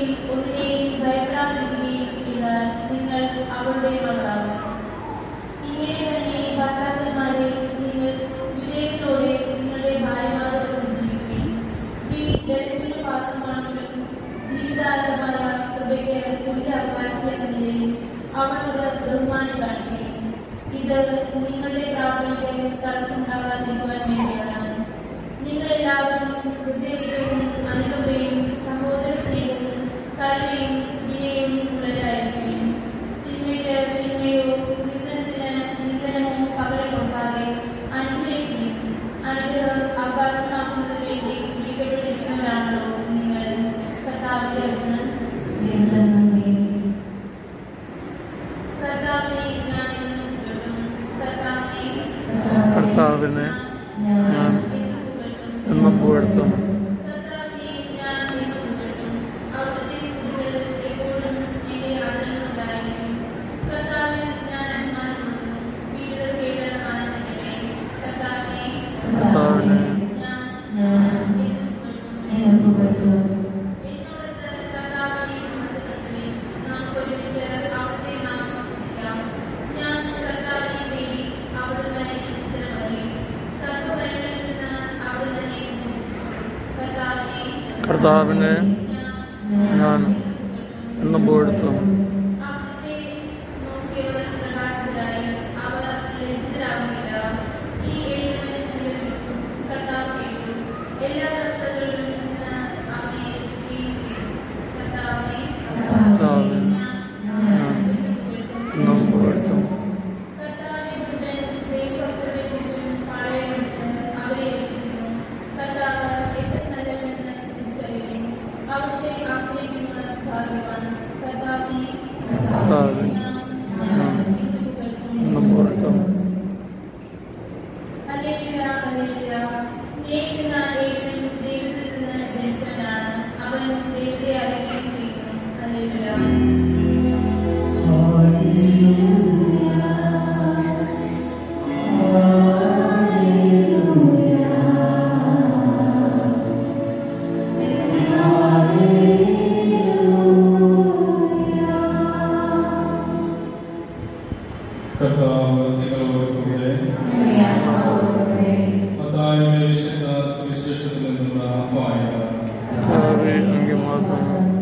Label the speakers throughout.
Speaker 1: ഒന്നിനെയും ഭയപ്പെടാതിരിക്കുകയും ചെയ്താൽ നിങ്ങൾ അവളുടെ മകളാകും ഇങ്ങനെ തന്നെ ഭർത്താക്കന്മാരെ നിങ്ങൾ വിവേകത്തോടെ നിങ്ങളുടെ ഭാര്യമാരോടൊപ്പം ജീവിക്കുകയും സ്ത്രീ ബലത്തിന്റെ പാത്രമാണെങ്കിലും ജീവിതാന്തമായ കൃപയ്ക്ക് തുല്യ അവകാശം എന്ന നിലയിൽ അവളോട് ബഹുമാനം കാണിക്കുകയും ഇത് നിങ്ങളുടെ പ്രാർത്ഥനയ്ക്ക് തടസ്സമുണ്ടാകാതിരിക്കുവാൻ വേണ്ടിയാണ് നിങ്ങൾ എല്ലാവരും ഹൃദയവും അനുകമ്പയും സഹോദര സ്നേഹവും കരുണയും വിനയവും ഉള്ളവരായിരിക്കുകയും തിന്മയ്ക്ക് തിന്മയോ നിന്ദനത്തിന് നിന്ദനമോ പകരം കൊടുക്കാതെ അനുഗ്രഹിക്കുകയും അനുഗ്രഹം അവകാശമാക്കുന്നതിന് വേണ്ടി വിളിക്കപ്പെട്ടിരിക്കുന്നവരാണല്ലോ നിങ്ങൾ കർത്താവിന്റെ വചനം കർത്താവിനെ ഞാൻ എന്നും പുകഴ്ത്തും കർത്താവിനെ
Speaker 2: കർത്താവിനെ ഞാൻ
Speaker 1: എന്നും പുകഴ്ത്തും
Speaker 2: എന്നും പുകഴ്ത്തും
Speaker 1: കർത്താവിനെ ഞാൻ എന്നും പുകഴ്ത്തും. അവിടുത്തെ സ്തുതികൾ എപ്പോഴും എന്റെ ആദരവിലുണ്ടായിരിക്കും. കർത്താവിൽ ഞാൻ അഭിമാനപ്പെടുന്നു. വീടുകൾ കേട്ട് ആനന്ദിക്കട്ടെ. കർത്താവിനെ
Speaker 2: കർത്താവിനെ
Speaker 1: ഞാൻ എന്നും പുകഴ്ത്തും. എന്നോടൊത്ത് കർത്താവിനെ മഹത്വപ്പെടുത്തുവിൻ. നമുക്ക് ഒരുമിച്ച് അവിടുത്തെ നാമം സ്തുതിക്കാം. ഞാൻ കർത്താവിനെ തേടി അവിടുന്ന് എനിക്ക് ഉത്തരമരുളി. സർവ്വഭയങ്ങളിൽ നിന്ന് അവിടുന്ന് എന്നെ മോചിപ്പിച്ചു. കർത്താവിനെ
Speaker 2: കർത്താവിനെ
Speaker 1: ഞാൻ
Speaker 2: ഞാൻ എന്നും പുകഴ്ത്തും
Speaker 1: അവിടുത്തെ നോക്കിയവർ പ്രകാശിതരായി അവർ ലജ്ജിതരാകുകയില്ല. ഈ എളിയവൻ നിലവിളിച്ചു. കർത്താവ് കേട്ടു. എല്ലാ കഷ്ടതകളിലും നിന്ന് അവനെ രക്ഷിക്കുകയും ചെയ്തു. കർത്താവിനെ
Speaker 2: കർത്താവിനെ
Speaker 1: ഞാൻ
Speaker 2: ഞാൻ
Speaker 1: എന്നും പുകഴ്ത്തും.
Speaker 2: എന്നും പുകഴ്ത്തും
Speaker 1: കർത്താവിന്റെ ദൂതൻ ദൈവഭക്തരുടെ ചുറ്റും പാളയമടിച്ച് അവരെ രക്ഷിക്കുന്നു. കർത്താവ് എത്ര നല്ലവനെന്ന് തിരിച്ചറിയുവിൻ. അവിടുത്തെ ആശ്രയിക്കുന്നവർ ഭാഗ്യവാൻ. കർത്താവിനെ
Speaker 2: കർത്താവിനെ
Speaker 1: ഞാൻ
Speaker 2: ഞാൻ
Speaker 1: എന്നും പുകഴ്ത്തും.
Speaker 2: എന്നും പുകഴ്ത്തും
Speaker 1: ഹല്ലേലൂയ, ഹല്ലേലൂയ. സ്നേഹിക്കുന്ന ഏവനും ദൈവത്തിൽ നിന്ന് ജനിച്ചവനാണ്. അവൻ ദൈവത്തെ അറിയുകയും ചെയ്യുന്നു. ഹല്ലേലൂയ.
Speaker 3: കർത്താവ് നിങ്ങളോട് കൂടെ മത്തായിയുടെ വിശുദ്ധ സുവിശേഷത്തിൽ നിന്നുള്ള വായന
Speaker 2: കർത്താവെ അങ്ങേ മാത്രം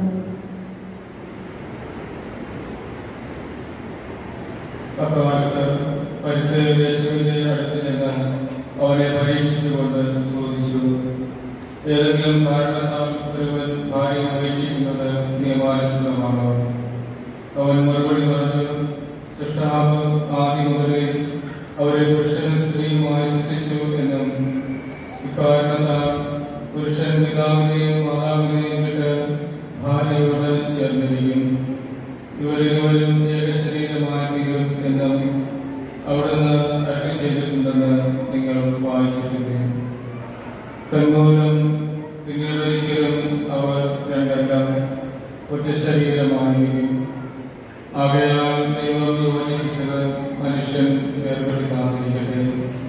Speaker 3: അക്കാലത്ത് പരിസര യേശുവിന്റെ അടുത്ത് ചെന്ന് അവനെ പരീക്ഷിച്ചുകൊണ്ട് ചോദിച്ചു ഏതെങ്കിലും കാരണത്താൽ ഒരുവൻ ഭാര്യ ഉപേക്ഷിക്കുന്നത് നിയമാനുസൃതമാണോ അവൻ മറുപടി പറഞ്ഞു സൃഷ്ടാവ് ആദ്യം മുതലേ അവരെ പുരുഷനും സ്ത്രീയുമായി സൃഷ്ടിച്ചു എന്നും ഇക്കാരണത്താൽ പുരുഷൻ പിതാവിനെയും മാതാവിനെയും വിട്ട് ഭാര്യയോട് ചേർന്നിരിക്കും ഇവരിരുവരും ഏകശരീരമായി തീരും എന്നും അവിടുന്ന് അരുളി ചെയ്തിട്ടുണ്ടെന്ന് നിങ്ങൾ വായിച്ചിട്ടില്ലേ തന്മൂലം പിന്നീട് ഒരിക്കലും അവർ രണ്ടല്ല ഒറ്റ ശരീരമായിരിക്കും ആകയാൽ ദൈവം യോജിപ്പിച്ചത് മനുഷ്യൻ വേർപെടുത്താതിരിക്കട്ടെ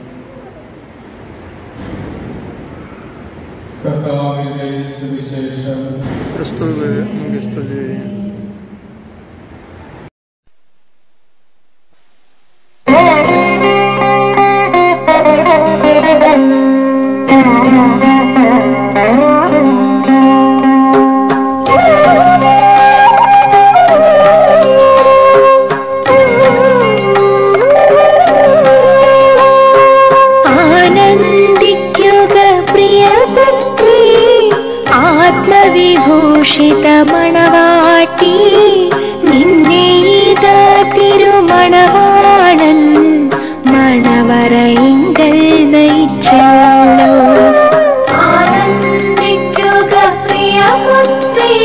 Speaker 3: കർത്താവിന്റെ സുവിശേഷം
Speaker 2: ക്രിസ്തുവെ അങ്ങേ സ്തുതി
Speaker 4: ആനന്ദിക്കുക പ്രിയപുത്രി ആത്മവിഭൂഷിത മണവാട്ടി നിന്നെ ഇതാ തിരുമണവാളൻ മണവറയിങ്കൽ നയിച്ചല്ലോ ആനന്ദിക്കുക പ്രിയപുത്രി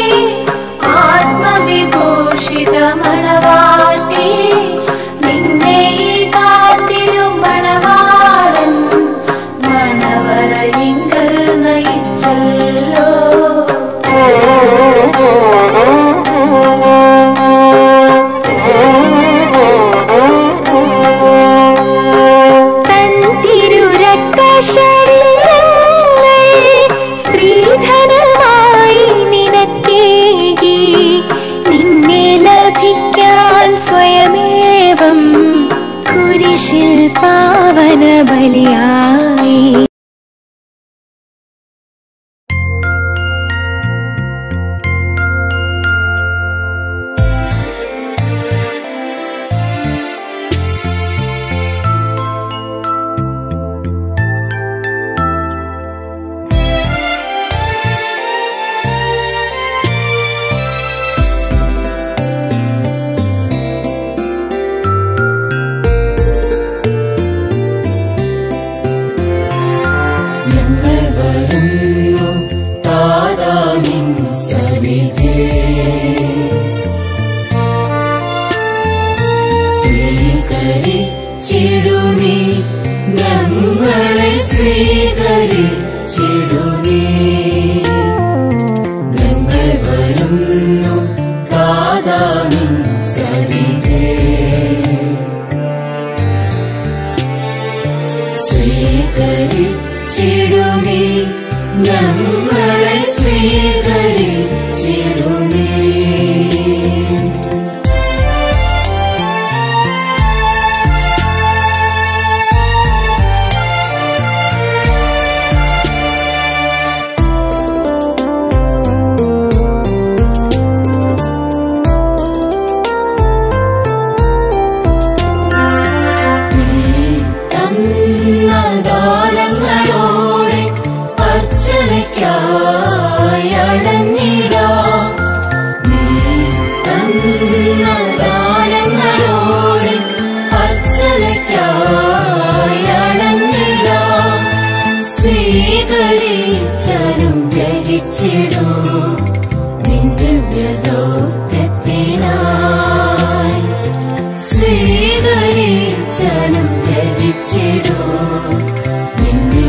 Speaker 4: ആത്മവിഭൂഷിത മണവാട്ടി നിന്നെ ഇതാ തിരുമണവാളൻ മണവറയിങ്കൽ നയിച്ചല്ലോ തൻ തിരുരക്തശരീരങ്ങൾ സ്ത്രീധനമായി നിനക്കേകി ക്രൂശിൽ പാവന ബലിയായി
Speaker 5: ഞങ്ങൾ വരുന്നു താതാനിൻ സവിധേ സ്വീകരിച്ചിടുനി ഞങ്ങളെ സ്വീകരിച്ചിടുനി ഞങ്ങൾ വരുന്നു താതാനിൻ സവിധേ സ്വീകരിച്ചിടുനി ഞങ്ങളെ സ്വീകരിച്ചിടുനി തന്ന ദാനങ്ങളോടെ അർച്ചനയ്ക്കായി അടഞ്ഞിടാം നീ തന്ന ദാനങ്ങളോടെ അർച്ചനയ്ക്കായി അടഞ്ഞിടാം സ്വീകരിച്ചനുഗ്രഹിച്ചിടൂ നിന്റെ വ്യതോത്യത്തിനായി സ്വീകരിച്ചനും ധരിച്ചിടൂ നിന്റെ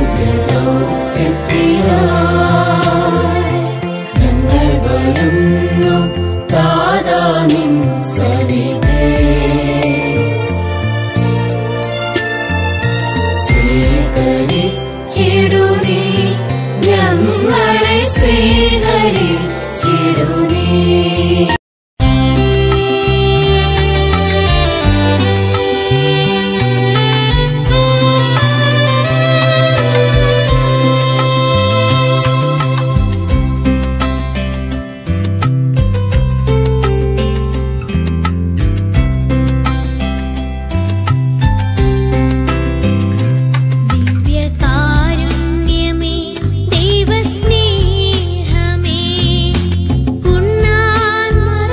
Speaker 5: ദൗത്യത്തിനായി ഞങ്ങൾ വരുന്നു താതാനിൻ സവിധേ സ്വീകരിച്ചിടുനി ഞങ്ങളെ സ്വീകരിച്ചിടുനീ
Speaker 6: ദിവ്യകാരുണ്യമേ ദൈവസ്നേഹമേ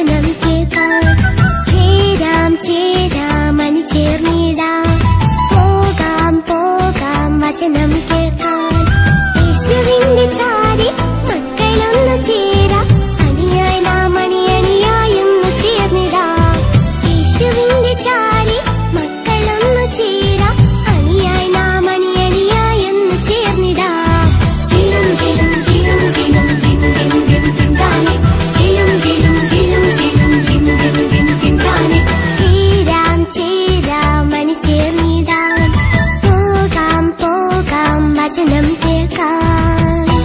Speaker 6: വചനം കേൾക്കാൻ ചേരാം ചേരാം അണി ചേർന്നിടാം പോകാം പോകാം വചനം കേൾക്കാൻ യേശുവിന്റെ ചാരി മക്കളൊന്നു ചേരാം അണിയായി നാം അണിയണിയായി ഒന്ന് ചേർന്നിടാം യേശുവിന്റെ ചാരി മക്കളൊന്നു ചേരാം അണിയായി നാം അണിയണിയായി ഒന്ന് ചേർന്നിടാം ചിലും ചിലും ചിലും ചിലും ദിം ദിം ദിം ദിം താനെ ചിലും ചിലും ചിലും ചിലും ദിം ദിം ദിം ദിം താനെ ചേരാം ചേരാം അണി ചേർന്നിടാം പോകാം പോകാം വചനം കേൾക്കാം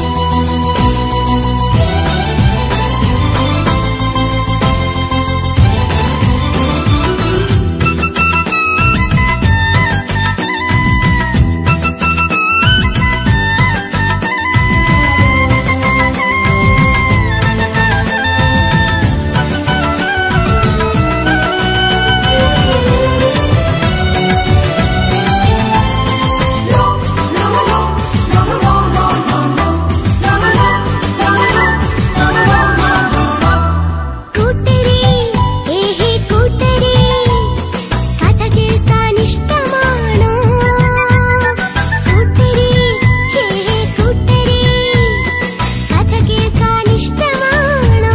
Speaker 6: കൂട്ടരേ ഏഹേ കൂട്ടരേ കഥ കേൾക്കാൻ ഇഷ്ടമാണോ കൂട്ടരേ ഏഹേ കൂട്ടരേ കഥ കേൾക്കാൻ ഇഷ്ടമാണോ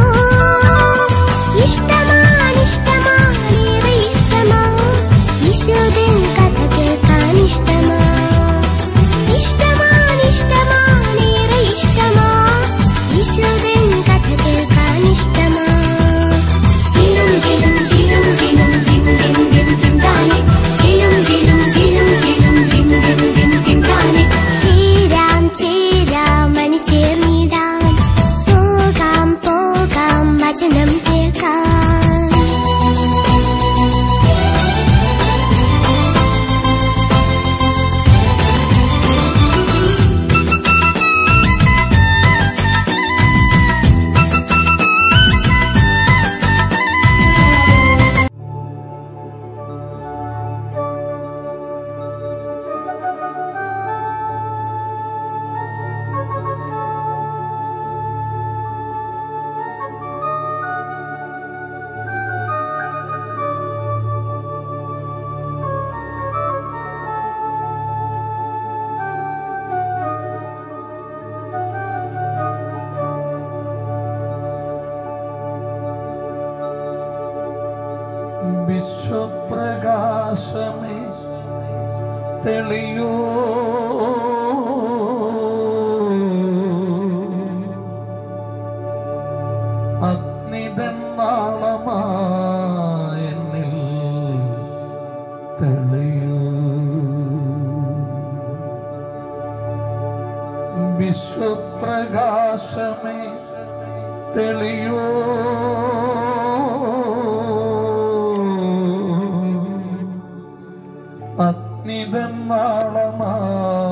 Speaker 6: ഇഷ്ടമാണ് ഇഷ്ടമാണേറെ ഇഷ്ടമാ യശോദൻ കഥ കേൾക്കാൻ ഇഷ്ടമാ ഇഷ്ടമാണ് ഇഷ്ടമാണേറെ ഇഷ്ടമാ യശോദൻ കഥ കേൾക്കാൻ ഇഷ്ടമാ ചിലും ചിലും ചിലും ചിലും ദിം ദിം ദിം ദിം താനെ ചിലും ചിലും ചിലും ചിലും ദിം ദിം ദിം ദിം താനെ ചേരാം ചേരാം അണി ചേർന്നിടാം പോകാം പോകാം വചനം കേൾക്കാം
Speaker 7: വിശ്വപ്രകാശമേ തെളിയൂ അഗ്നിതന്നാളമായെന്നിൽ തെളിയൂ വിശ്വപ്രകാശമേ തെളിയൂ അഗ്നിതന്നാളമാ